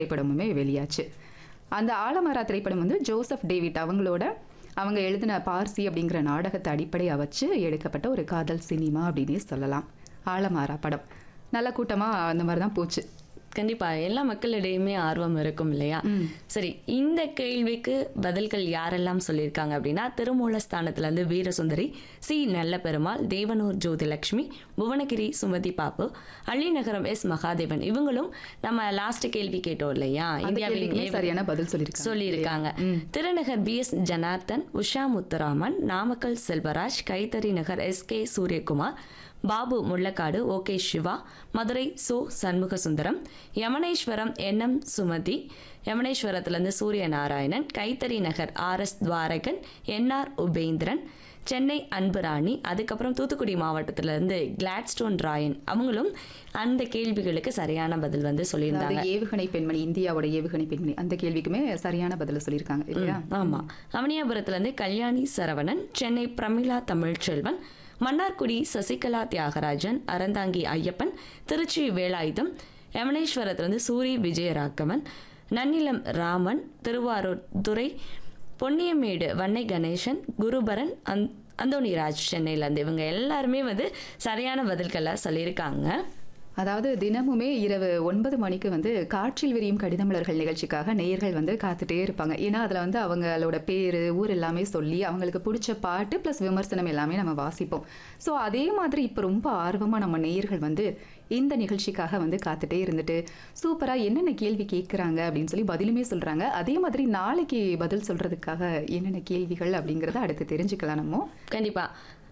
திரைப்படமுமே வெளியாச்சு அந்த ஆலமரா திரைப்படம் வந்து ஜோசப் டேவிட் அவங்களோட அவங்க எழுதின பார்சி அப்படிங்கிற நாடகத்தை அடிப்படையாக வச்சு எடுக்கப்பட்ட ஒரு காதல் சினிமா அப்படின்னே சொல்லலாம் ஆலமாரா படம் நல்ல கூட்டமாக அந்த மாதிரி தான் போச்சு கண்டிப்பா எல்லா மக்களிடையுமே ஆர்வம் இருக்கும் இல்லையா சரி இந்த கேள்விக்கு பதில்கள் யாரெல்லாம் சொல்லியிருக்காங்க அப்படின்னா திருமூலஸ்தானத்துல இருந்து வீரசுந்தரி சி நல்ல பெருமாள் தேவனூர் ஜோதிலட்சுமி புவனகிரி சுமதி பாப்பு அள்ளிநகரம் எஸ் மகாதேவன் இவங்களும் நம்ம லாஸ்ட் கேள்வி கேட்டோம் இல்லையா அந்த கேள்விக்குமே ஏவ- சரியான பதில் சொல்லியிருக்காங்க சொல்லியிருக்காங்க Thirunagar P S Janardhan Usha Muthuraman Namakkal Selvaraj Kaithari Nagar S K Suryakumar Babu Mullakkadu okay Siva Madurai சு சண்முக சுந்தரம் யமனேஸ்வரம் என்எம் சுமதி யமனேஸ்வரத்திலிருந்து Surya Narayanan Kaithari Nagar R S Dwarakan NR Upendran Chennai Anburani அதுக்கப்புறம் தூத்துக்குடி மாவட்டத்திலிருந்து கிளாட்ஸ்டோன் ராயன் அவங்களும் அந்த கேள்விகளுக்கு சரியான பதில் வந்து சொல்லியிருந்தாங்க அதாவது ஏவுகணை பெண்மணி இந்தியாவோட ஏவுகணை பெண்மணி அந்த கேள்விக்குமே சரியான பதில் சொல்லியிருக்காங்க இல்லையா ஆமா அவனியாபுரத்துல இருந்து கல்யாணி சரவணன் சென்னை பிரமிளா தமிழ்ச்செல்வன் மன்னார்குடி சசிகலா தியாகராஜன் அறந்தாங்கி ஐயப்பன் திருச்சி வேலாயுதம் யமனேஸ்வரத்திலிருந்து சூரி விஜயராகவன் நன்னிலம் ராமன் திருவாரூர் துரை பொன்னியமேடு வன்னை கணேசன் குருபரன் அந் அந்தோணிராஜ் சென்னையிலேருந்து இவங்க எல்லாருமே வந்து சரியான பதில்களை சொல்லியிருக்காங்க அதாவது தினமுமே இரவு ஒன்பது மணிக்கு வந்து காற்றில் விரியும் கடிதமலர்கள் நிகழ்ச்சிக்காக நேயர்கள் வந்து காத்துட்டே இருப்பாங்க ஏன்னா அதில் வந்து அவங்களோட பேர் ஊர் எல்லாமே சொல்லி அவங்களுக்கு பிடிச்ச பாட்டு ப்ளஸ் விமர்சனம் எல்லாமே நம்ம வாசிப்போம் ஸோ அதே மாதிரி இப்போ ரொம்ப ஆர்வமாக நம்ம நேயர்கள் வந்து இந்த நிகழ்ச்சிக்காக வந்து காத்துட்டே இருந்துட்டு சூப்பராக என்னென்ன கேள்வி கேட்குறாங்க அப்படின்னு சொல்லி பதிலுமே சொல்கிறாங்க அதே மாதிரி நாளைக்கு பதில் சொல்கிறதுக்காக என்னென்ன கேள்விகள் அப்படிங்கிறத அடுத்து தெரிஞ்சுக்கலாம் நம்ம கண்டிப்பா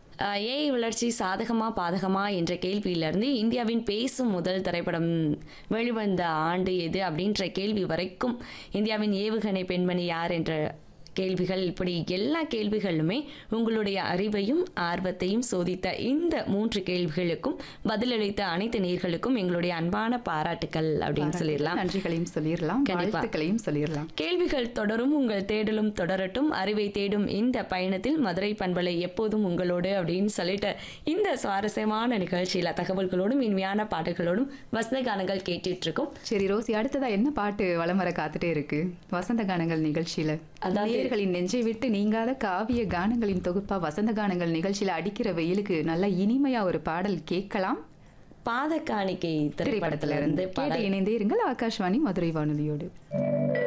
ஏஐ வளர்ச்சி சாதகமா பாதகமா என்ற கேள்வியிலிருந்து இந்தியாவின் பேசும் முதல் திரைப்படம் வெளிவந்த ஆண்டு எது அப்படின்ற கேள்வி வரைக்கும் இந்தியாவின் ஏவுகணை பெண்மணி யார் என்ற கேள்விகள் இப்படி எல்லா கேள்விகளுமே உங்களுடைய அறிவையும் ஆர்வத்தையும் சோதித்த இந்த மூன்று கேள்விகளுக்கும் பதிலளித்த அனைத்து நேர்களுக்கும் எங்களுடைய அன்பான பாராட்டுக்கள் அப்படின்னு சொல்லிடலாம் நன்றிகளையும் சொல்லிடலாம் கண்டிப்பா. வாழ்த்துக்களையும் சொல்லிடலாம் கேள்விகள் தொடரும் உங்கள் தேடலும் தொடரட்டும் அறிவை தேடும் இந்த பயணத்தில் மதுரை பண்பலை எப்போதும் உங்களோடு அப்படின்னு சொல்லிட்டு இந்த சுவாரஸ்யமான நிகழ்ச்சியில தகவல்களோடும் இனிமையான பாட்டுகளோடும் வசந்த கானங்கள் கேட்டுட்டு இருக்கோம் சரி ரோசி அடுத்ததா என்ன பாட்டு வலம் வர காத்துட்டே இருக்கு வசந்த கானங்கள் நிகழ்ச்சியில அதாவது- நேயர்களின் நெஞ்சை விட்டு நீங்காத காவிய கானங்களின் தொகுப்பா வசந்த கானங்கள் நிகழ்ச்சியில அடிக்கிற வெயிலுக்கு நல்ல இனிமையா ஒரு பாடல் கேட்கலாம் பாத காணிக்கை திரைப்படத்துல இருந்து கேட்டு இணைந்தே இருங்கள் ஆகாஷ்வாணி மதுரை வானொலியோடு